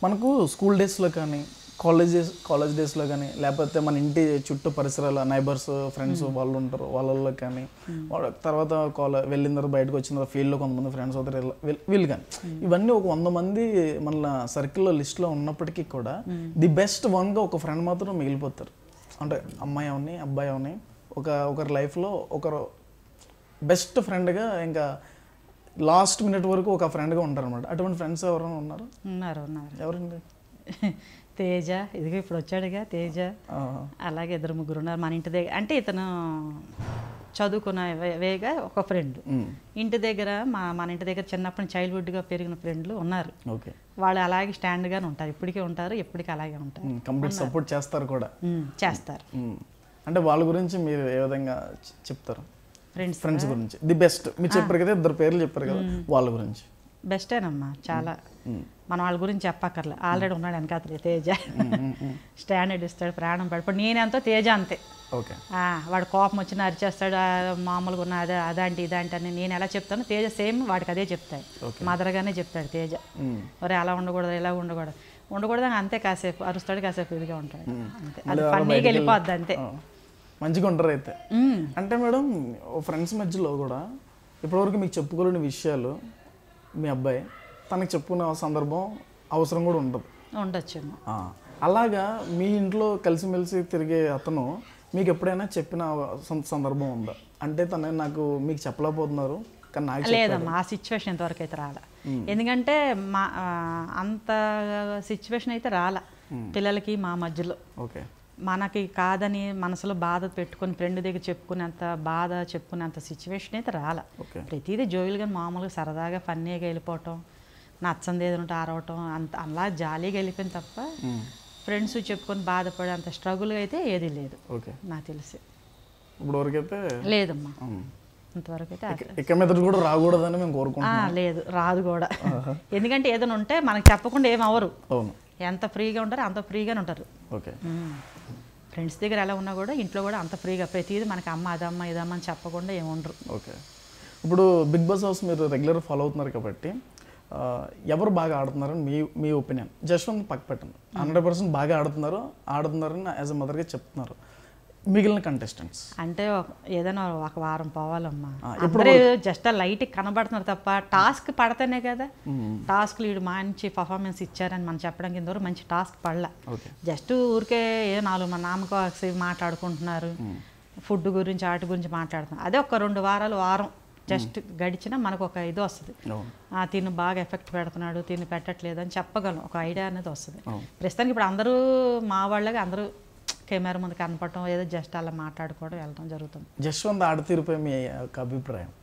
Speaker 2: మనకు స్కూల్ డేస్లో కానీ కాలేజ్ డేస్ కాలేజ్ డేస్లో కానీ లేకపోతే మన ఇంటి చుట్టూ పరిసరాల నైబర్స్ ఫ్రెండ్స్ వాళ్ళు ఉంటారు వాళ్ళల్లో కానీ వాళ్ళ తర్వాత కాలేజ్ వెళ్ళిన తర్వాత బయటకు వచ్చిన తర్వాత ఫీల్డ్లో కొంతమంది ఫ్రెండ్స్ అవుతారు ఇలా- వీళ్ళు- వీళ్ళు కానీ ఇవన్నీ ఒక వంద మంది మన సర్కిల్లో లిస్ట్లో ఉన్నప్పటికీ కూడా ది బెస్ట్ వన్గా ఒక ఫ్రెండ్ మాత్రం మిగిలిపోతారు అంటే అమ్మాయి అవని అబ్బాయి అవని ఒక ఒకరి లైఫ్లో ఒకరు బెస్ట్ ఫ్రెండ్గా ఇంకా లాస్ట్ మినిట్ వరకు ఒక ఫ్రెండ్గా ఉంటారు అనమాట అటువంటి ఫ్రెండ్స్ ఎవరైనా ఉన్నారు
Speaker 1: ఉన్నారు ఉన్నారు
Speaker 2: ఎవరండి
Speaker 1: తేజ ఇదిగో ఇప్పుడు వచ్చాడుగా తేజ
Speaker 2: ఆ,
Speaker 1: అలాగే ఇద్దరు ముగ్గురు ఉన్నారు మన ఇంటి దగ్గర అంటే ఇతను చదువుకున్న వే- వేగా ఒక ఫ్రెండ్
Speaker 2: ఉమ్,
Speaker 1: ఇంటి దగ్గర మా మన ఇంటి దగ్గర చిన్నప్పటి చైల్డ్హుడ్గా పెరిగిన ఫ్రెండ్లు ఉన్నారు
Speaker 2: ఓకే
Speaker 1: వాళ్ళు అలాగే స్టాండ్గానే ఉంటారు ఇప్పటికీ ఉంటారు ఎప్పటికీ అలాగే ఉంటారు
Speaker 2: ఉమ్, కంప్లీట్ సపోర్ట్ చేస్తారు కూడా
Speaker 1: ఉమ్, చేస్తారు
Speaker 2: ఉమ్, అంటే వాళ్ళ గురించి మీరు ఏ విధంగా చె- చెప్తారు
Speaker 1: ఫ్రెండ్స్
Speaker 2: ఫ్రెండ్స్ గురించి ది బెస్ట్ మీరు చెప్పారు కదా ఇద్దరు పేర్లు చెప్పారు కదా వాళ్ళ గురించి
Speaker 1: బెస్టేనమ్మా చాలా
Speaker 2: ఉమ్,
Speaker 1: మన వాళ్ళ గురించి చెప్పక్కర్లే ఆల్రెడీ ఉన్నాడు వెనకాతలే తేజ
Speaker 2: ఉమ్, ఉమ్, ఉమ్,
Speaker 1: స్టాండర్డ్ ఇస్తాడు ప్రాణం పడి ఇప్పుడు నేనెంతో తేజ అంతే
Speaker 2: ఓకే
Speaker 1: ఆ, వాడు కోపం వచ్చిన అరిచేస్తాడు ఆ, మామూలుగా ఉన్న అదే అదంటే ఇదంటే అని నేను ఎలా చెప్తాను తేజ సేమ్ వాడికి అదే చెప్తాడు
Speaker 2: Okay.
Speaker 1: మదర్గానే చెప్తాడు తేజ
Speaker 2: ఉమ్,
Speaker 1: ఒరే అలా ఉండకూడదు ఇలా ఉండకూడదు ఉండకూడదు అని అంతే కాసేపు అరుస్తాడు కాసేపు ఇదిగా ఉంటాడు అంతే అది
Speaker 2: మళ్ళీ
Speaker 1: ఫన్నీగా
Speaker 2: బయటికి
Speaker 1: వెళ్ళిపోద్ది అంతే
Speaker 2: ఆ, మంచిగా ఉంటారు అయితే
Speaker 1: ఉమ్,
Speaker 2: అంటే మేడం ఫ్రెండ్స్ మధ్యలో కూడా ఇప్పటివరకు మీకు చెప్పుకోలేని విషయాలు మీ అబ్బాయి తనకు చెప్పుకునే సందర్భం అవసరం కూడా ఉండదు
Speaker 1: ఉండొచ్చేమో
Speaker 2: ఆ, అలాగా మీ ఇంట్లో కలిసిమెలిసి తిరిగే అతను మీకు ఎప్పుడైనా చెప్పిన సం- సందర్భం ఉందా అంటే తను నాకు మీకు చెప్పలేకపోతున్నారు కానీ నాకు చెప్పారు.
Speaker 1: లేదమ్మా ఆ సిచ్యువేషన్ ఇంతవరకు అయితే రాలే ఎందుకంటే మా ఆ, అంత సిచ్యువేషన్ అయితే రాలే పిల్లలకి మా మధ్యలో
Speaker 2: ఓకే
Speaker 1: మనకి కాదని మనసులో బాధ పెట్టుకొని ఫ్రెండ్ దగ్గర చెప్పుకునేంత బాధ చెప్పుకునేంత సిచ్యువేషన్ అయితే రాలే
Speaker 2: ఓకే
Speaker 1: ప్రతిదీ జోయిలుగా మామూలుగా సరదాగా ఫన్నీగా వెళ్ళిపోవటం నచ్చంది ఏదో ఉంటే ఆరవటం అంత అలా జాలీగా వెళ్ళిపోయింది తప్ప
Speaker 2: ఉమ్,
Speaker 1: ఫ్రెండ్స్ చెప్పుకొని బాధపడే అంత స్ట్రగుల్ అయితే ఏది లేదు
Speaker 2: ఓకే
Speaker 1: నాకు తెలిసి
Speaker 2: ఇప్పుడు వరకైతే
Speaker 1: లేదమ్మా
Speaker 2: ఉమ్,
Speaker 1: ఇంతవరకు అయితే అసలు-
Speaker 2: ఇక మీద కూడా రాకూడదని మేము
Speaker 1: ఆ,
Speaker 2: కోరుకుంటున్నాం
Speaker 1: లేదు రాదు కూడా ఎందుకంటే ఏదైనా ఉంటే మనకు చెప్పకుండా ఏం అవ్వరు
Speaker 2: అవును
Speaker 1: ఎంత ఫ్రీగా ఉంటారో అంత ఫ్రీగానే ఉంటారు
Speaker 2: ఓకే
Speaker 1: ఫ్రెండ్స్ దగ్గర ఎలా ఉన్నా కూడా ఇంట్లో కూడా అంత ఫ్రీగా ప్రతిదీ మనకి అమ్మ అదమ్మ ఇదమ్మ అని చెప్పకుండా ఏమి ఉండరు
Speaker 2: ఓకే ఇప్పుడు బిగ్ బాస్ హౌస్ మీరు రెగ్యులర్ ఫాలో అవుతున్నారు కాబట్టి ఆ, ఎవరు బాగా ఆడుతున్నారని మీ మీ ఒపీనియన్ జస్వంత్ పక్క పెట్టండి హండ్రెడ్ పర్సెంట్ బాగా ఆడుతున్నారు ఆడుతున్నారని యాజ్ అ మదర్గా చెప్తున్నారు మిగిలిన కంటెస్టెంట్స్
Speaker 1: అంటే ఒక- ఏదైనా ఒక వారం పోవాలమ్మా
Speaker 2: ఆ,
Speaker 1: అందరూ జస్ట్ లైట్ కనబడుతున్నారు తప్ప టాస్క్ పడితేనే కదా టాస్క్లు వీడు మంచి పర్ఫార్మెన్స్ ఇచ్చారని మనం చెప్పడానికి ఇంతవరకు మంచి టాస్క్ పడలే
Speaker 2: ఓకే
Speaker 1: జస్ట్ ఊరికే ఏ నాలుగు మన నామకాసి మాట్లాడుకుంటున్నారు ఫుడ్ గురించి వాటి గురించి మాట్లాడుతున్నారు అదే ఒక రెండు వారాలు వారం జస్ట్ గడిచినా మనకు ఒక ఇది వస్తుంది
Speaker 2: అవును
Speaker 1: ఆ తిను బాగా ఎఫెక్ట్ పెడుతున్నాడు తిని పెట్టట్లేదు అని చెప్పగలం ఒక ఐడియా అనేది వస్తుంది
Speaker 2: అవును.
Speaker 1: ప్రస్తుతానికి ఇప్పుడు అందరూ మా వాళ్ళగా అందరూ కెమెరా ముందు కనపడటం ఏదో జస్ట్ అలా మాట్లాడుకోవడం వెళ్ళడం జరుగుతుంది
Speaker 2: జస్వంత్ ఆడతీరుపై మీ యొక్క అభిప్రాయం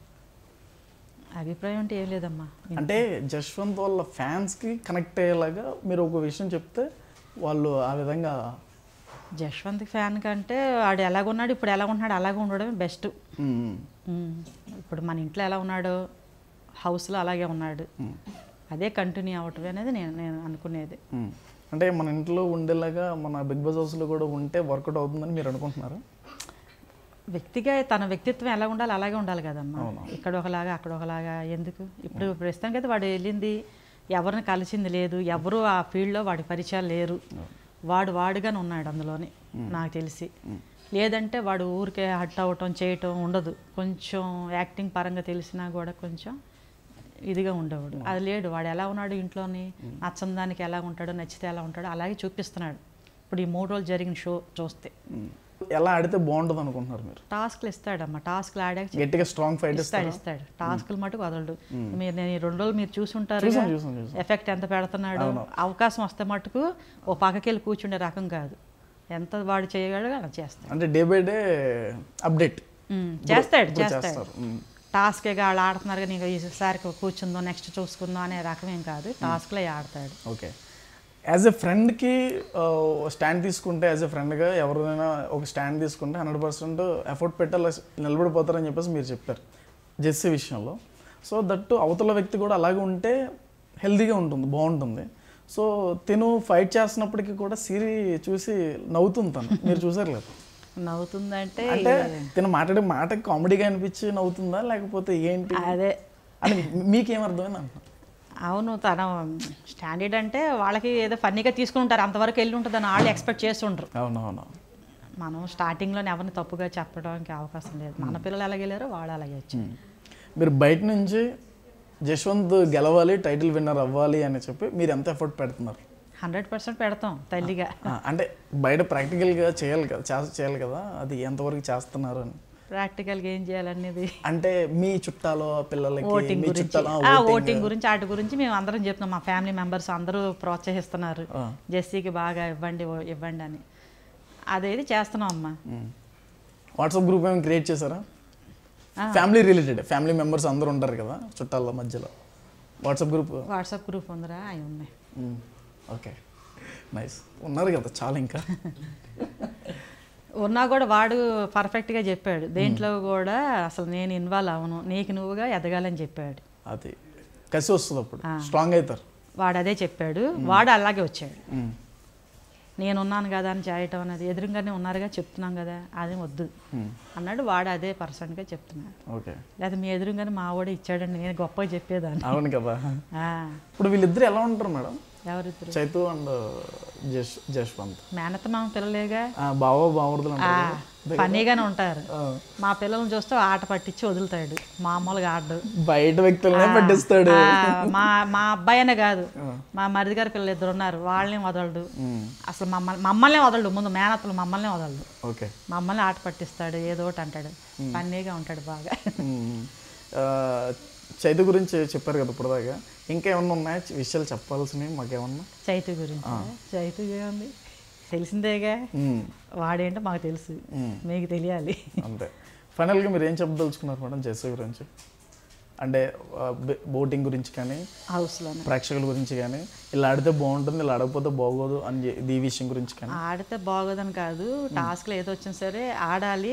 Speaker 1: అభిప్రాయం అంటే ఏం లేదమ్మా
Speaker 2: అంటే జస్వంత్ వాళ్ళ ఫ్యాన్స్కి కనెక్ట్ అయ్యేలాగా మీరు ఒక విషయం చెప్తే వాళ్ళు ఆ విధంగా
Speaker 1: జశ్వంత్ ఫ్యాన్ కంటే వాడు ఎలాగున్నాడు ఇప్పుడు ఎలా ఉన్నాడు అలాగే ఉండడమే బెస్ట్
Speaker 2: మ్మ్.
Speaker 1: ఇప్పుడు మన ఇంట్లో ఎలా ఉన్నాడో హౌస్లో అలాగే ఉన్నాడు అదే కంటిన్యూ అవటం అనేది నేను నేను అనుకునేది
Speaker 2: మ్మ్. అంటే మన ఇంట్లో ఉండేలాగా మన బిగ్ బాస్ హౌస్లో కూడా ఉంటే వర్కౌట్ అవుతుందని మీరు అనుకుంటున్నారు
Speaker 1: వ్యక్తిగా తన వ్యక్తిత్వం ఎలా ఉండాలి అలాగే ఉండాలి కదమ్మా
Speaker 2: అవును.
Speaker 1: ఇక్కడ ఒకలాగా అక్కడ ఒకలాగా ఎందుకు ఇప్పుడు ప్రస్తుతానికి అయితే వాడు వెళ్ళింది ఎవరిని కలిసింది లేదు ఎవరు ఆ ఫీల్డ్లో వాడి పరిచయాలు లేరు వాడు వాడుగానే ఉన్నాడు అందులోని నాకు తెలిసి లేదంటే వాడు ఊరికే హట్ అవ్వటం చేయటం ఉండదు కొంచెం యాక్టింగ్ పరంగా తెలిసినా కూడా కొంచెం ఇదిగా ఉండేవాడు అది లేడు వాడు ఎలా ఉన్నాడు ఇంట్లోని నచ్చని దానికి ఎలా ఉంటాడో నచ్చితే ఎలా ఉంటాడో అలాగే చూపిస్తున్నాడు ఇప్పుడు ఈ మూడు రోజులు జరిగిన షో చూస్తే
Speaker 2: మ్మ్. ఎలా ఆడితే బాగుంటుంది అనుకుంటున్నారు మీరు
Speaker 1: టాస్క్లు ఇస్తాడమ్మా టాస్క్లు ఆడాక
Speaker 2: గట్టిగా స్ట్రాంగ్ ఫైట్
Speaker 1: ఇస్తాడు
Speaker 2: ఇస్తారు
Speaker 1: ఇస్తాడు టాస్క్లు మటుకు వదలడు మీరు నేను ఈ రెండు రోజులు మీరు చూసుంటారు
Speaker 2: చూసాం చూసాం చూసాం
Speaker 1: ఎఫెక్ట్ ఎంత పెడుతున్నాడు అవకాశం వస్తే మటుకు ఓ పక్కకి వెళ్ళి కూర్చుండే రకం కాదు ఎంత వాడు చేయగలడు అలా చేస్తాడు
Speaker 2: అంటే day by day update
Speaker 1: um, చేస్తాడు
Speaker 2: ఇప్పుడు
Speaker 1: చేస్తాడు
Speaker 2: చేస్తారు మ్మ్.
Speaker 1: టాస్క్గా వాళ్ళు ఆడుతున్నారు నీకు ఈసారి కూర్చుందో నెక్స్ట్ చూసుకుందాం అనే రకం ఏం కాదు టాస్క్లే ఆడతాడు
Speaker 2: ఓకే యాజ్ ఎ ఫ్రెండ్కి స్టాండ్ తీసుకుంటే యాజ్ ఎ ఫ్రెండ్గా ఎవరైనా ఒక స్టాండ్ తీసుకుంటే హండ్రెడ్ పర్సెంట్ ఎఫర్ట్ పెట్టి అలా నిలబడిపోతారని చెప్పేసి మీరు చెప్పారు జెస్సీ విషయంలో సో దట్టు అవతల వ్యక్తి కూడా అలాగే ఉంటే హెల్తీగా ఉంటుంది బాగుంటుంది సో తిను ఫైట్ చేస్తున్నప్పటికీ కూడా సిరి చూసి నవ్వుతుంది తను మీరు చూసారు లేదు
Speaker 1: నవ్వుతుందంటే
Speaker 2: అంటే తిను మాట్లాడే మాట కామెడీగా అనిపించి నవ్వుతుందా లేకపోతే ఏంటి
Speaker 1: అదే
Speaker 2: అని మీకేం అర్థమైంది అంటున్నా
Speaker 1: అవును తన స్టాండర్డ్ అంటే వాళ్ళకి ఏదో ఫన్నీగా తీసుకుని ఉంటారు అంతవరకు వెళ్ళి ఉంటుంది అని వాళ్ళు ఎక్స్పెక్ట్ చేస్తుంటారు
Speaker 2: అవునవును
Speaker 1: మనం స్టార్టింగ్లోనే ఎవరిని తప్పుగా చెప్పడానికి అవకాశం లేదు మన పిల్లలు ఎలాగ వెళ్ళారో వాళ్ళు అలాగే వచ్చారు
Speaker 2: మీరు బయట నుంచి జశ్వంత్ గెలవాలి టైటిల్ విన్నర్ అవ్వాలి అని చెప్పి మీరు ఎంత ఎఫర్ట్ పెడుతున్నారు
Speaker 1: హండ్రెడ్ పర్సెంట్ పెడతాం తల్లిగా
Speaker 2: ఆ, అంటే బయట ప్రాక్టికల్గా చేయాలి కదా చేస్త చేయాలి కదా అది ఎంతవరకు చేస్తున్నారు అని
Speaker 1: ప్రాక్టికల్గా ఏం చేయాలనేది
Speaker 2: అంటే మీ చుట్టాలో పిల్లలకి
Speaker 1: ఓటింగ్
Speaker 2: మీ
Speaker 1: గురించి
Speaker 2: చుట్టాలో
Speaker 1: ఆ ఓటింగ్ గురించి వాటి గురించి మేము అందరం చెప్తున్నాం మా ఫ్యామిలీ మెంబర్స్ అందరూ ప్రోత్సహిస్తున్నారు
Speaker 2: ఆ.
Speaker 1: జెస్సీకి బాగా ఇవ్వండి ఓ- ఇవ్వండి అని అదేది చేస్తున్నాం అమ్మా
Speaker 2: వాట్సాప్ గ్రూప్ ఏమైనా క్రియేట్ చేశారా
Speaker 1: ఆ.
Speaker 2: ఫ్యామిలీ రిలేటెడ్ ఫ్యామిలీ మెంబర్స్ అందరూ ఉంటారు కదా చుట్టాల మధ్యలో వాట్సాప్ గ్రూప్
Speaker 1: వాట్సాప్ గ్రూప్ ఉందిరా అవి ఉన్నాయి
Speaker 2: ఓకే నైస్ ఉన్నారు కదా చాలా ఇంకా
Speaker 1: ఉన్నా కూడా వాడు పర్ఫెక్ట్గా చెప్పాడు దేంట్లో కూడా అసలు నేను ఇన్వాల్వ్ అవను నీకు నువ్వుగా ఎదగాలని చెప్పాడు
Speaker 2: అది కసి వస్తుంది అప్పుడు
Speaker 1: ఆ.
Speaker 2: స్ట్రాంగ్ అవుతారు
Speaker 1: వాడు అదే చెప్పాడు వాడు అలాగే వచ్చాడు
Speaker 2: మ్మ్.
Speaker 1: నేనున్నాను కదా అని చేయటం అనేది ఎదురుగానే ఉన్నారుగా చెప్తున్నాం కదా అది వద్దు
Speaker 2: మ్మ్.
Speaker 1: అన్నాడు వాడు అదే పర్సన్గా చెప్తున్నాడు
Speaker 2: ఓకే
Speaker 1: లేదా మీ ఎదురుగానే మా వాడే ఇచ్చాడండి నేను గొప్పగా చెప్పేదాన్ని
Speaker 2: అవును కదా
Speaker 1: ఆ,
Speaker 2: ఇప్పుడు వీళ్ళిద్దరు ఎలా ఉంటారు మేడం
Speaker 1: ఎవరిద్దరు
Speaker 2: చైతు అండ్ జష్ జశ్వంత్
Speaker 1: మేనత్త మామ పిల్లలేగా
Speaker 2: ఆ, బావ బావమరుదులు
Speaker 1: ఆ,
Speaker 2: అంటారు కదా?
Speaker 1: ఫన్నీగానే ఉంటారు
Speaker 2: ఆ,
Speaker 1: మా పిల్లల్ని చూస్తే ఆట పట్టించి వదులుతాడు మామూలుగా ఆడు
Speaker 2: బయట వ్యక్తులనే పట్టిస్తాడు
Speaker 1: ఆ, మా మా అబ్బాయి అనే కాదు మా మరిది గారి పిల్లలు ఇద్దరు ఉన్నారు వాళ్ళని వదలడు
Speaker 2: మ్మ్.
Speaker 1: అసలు మమ్మల్ని మమ్మల్ని వదలడు ముందు మేనత్తలు మమ్మల్ని వదలడు
Speaker 2: ఓకే
Speaker 1: మమ్మల్ని ఆట పట్టిస్తాడు ఏదో ఒకటి అంటాడు ఫన్నీగా ఉంటాడు బాగా
Speaker 2: మ్మ్. ఆ, చైతు గురించి చెప్పారు కదా ఇప్పుడు దాకా ఇంకా ఏమన్నా ఉన్నాయా విషయాలు చెప్పాల్సినవి మాకేమన్నా
Speaker 1: చైతు గురించి చైతు ఏముంది తెలిసిందేగా
Speaker 2: మ్మ్.
Speaker 1: వాడేంటో మాకు తెలుసు
Speaker 2: మ్మ్.
Speaker 1: మీకు తెలియాలి
Speaker 2: అంతే ఫైనల్గా మీరు ఏం చెప్పదలుచుకున్నారు మేడం జెస్సీ గురించి అంటే బోటింగ్ గురించి కానీ
Speaker 1: హౌస్లోనే
Speaker 2: ప్రేక్షకుల గురించి కానీ ఇలా ఆడితే బాగుంటుంది ఇలా ఆడకపోతే బాగోదు అని చె- ఈ విషయం గురించి కానీ
Speaker 1: ఆడితే బాగోదని కాదు టాస్క్లో ఏదో వచ్చినా సరే ఆడాలి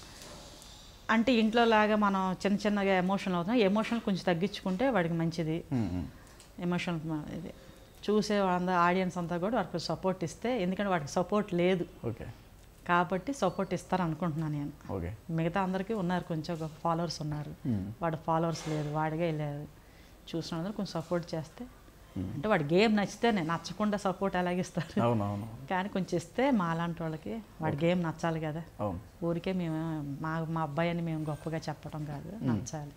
Speaker 1: అంటే ఇంట్లో లాగా మనం చిన్న చిన్నగా ఎమోషనల్ అవుతున్నాం ఎమోషనల్ కొంచెం తగ్గించుకుంటే వాడికి మంచిది ఎమోషనల్ ఇది చూసే వాళ్ళందరూ ఆడియన్స్ అంతా కూడా వాడికి సపోర్ట్ ఇస్తే ఎందుకంటే వాడికి సపోర్ట్ లేదు
Speaker 2: ఓకే
Speaker 1: కాబట్టి సపోర్ట్ ఇస్తారు అనుకుంటున్నాను నేను
Speaker 2: ఓకే
Speaker 1: మిగతా అందరికీ ఉన్నారు కొంచెం ఫాలోవర్స్ ఉన్నారు వాడు ఫాలోవర్స్ లేదు వాడిగా వెళ్ళారు చూసిన అందరూ కొంచెం సపోర్ట్ చేస్తే అంటే వాడి గేమ్ నచ్చితేనే నచ్చకుండా సపోర్ట్ ఎలాగిస్తారు
Speaker 2: అవునవును
Speaker 1: కానీ కొంచెం ఇస్తే మా లాంటి వాళ్ళకి వాడి గేమ్ నచ్చాలి కదా
Speaker 2: అవును
Speaker 1: ఊరికే మేము మా మా అబ్బాయి అని మేము గొప్పగా చెప్పడం కాదు నచ్చాలి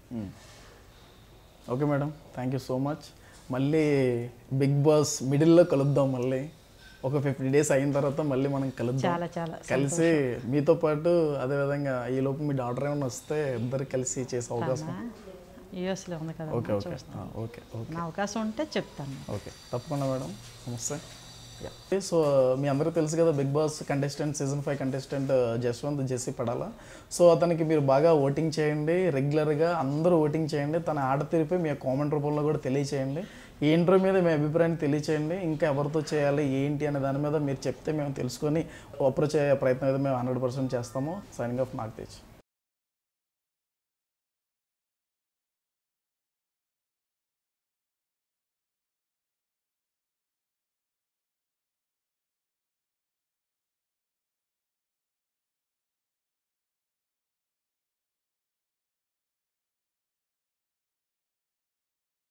Speaker 2: okay madam thank you so much మళ్ళీ బిగ్ బాస్ మిడిల్లో కలుద్దాం మళ్ళీ ఒక ఫిఫ్టీ డేస్ అయిన తర్వాత మళ్ళీ మనం కలుద్దాం
Speaker 1: చాలా చాలా
Speaker 2: కలిసి మీతో పాటు అదేవిధంగా ఈ లోపు మీ డాటర్ ఏమైనా వస్తే ఇద్దరు కలిసి చేసే అవకాశం
Speaker 1: యూఎస్లో ఉంది కదా
Speaker 2: ఓకే ఓకే ఆ, ఓకే ఓకే
Speaker 1: నా అవకాశం ఉంటే చెప్తాను
Speaker 2: ఓకే తప్పకుండా మేడం నమస్తే సో మీ అందరికీ తెలుసు కదా Bigg Boss contestant season five contestant Jaswanth Jessie Padala so అతనికి మీరు బాగా ఓటింగ్ చేయండి రెగ్యులర్గా అందరూ ఓటింగ్ చేయండి తన ఆట తీరిపై మీ కామెంట్ రూపంలో కూడా తెలియచేయండి ఈ ఇంటర్వ్యూ మీద మీ అభిప్రాయాన్ని తెలియచేయండి ఇంకా ఎవరితో చేయాలి ఏంటి అనే దాని మీద మీరు చెప్తే మేము తెలుసుకొని అప్రోచ్ అయ్యే ప్రయత్నం అయితే మేము హండ్రెడ్ పర్సెంట్ చేస్తాము సైనింగ్ ఆఫ్ నాగ్ తేజ్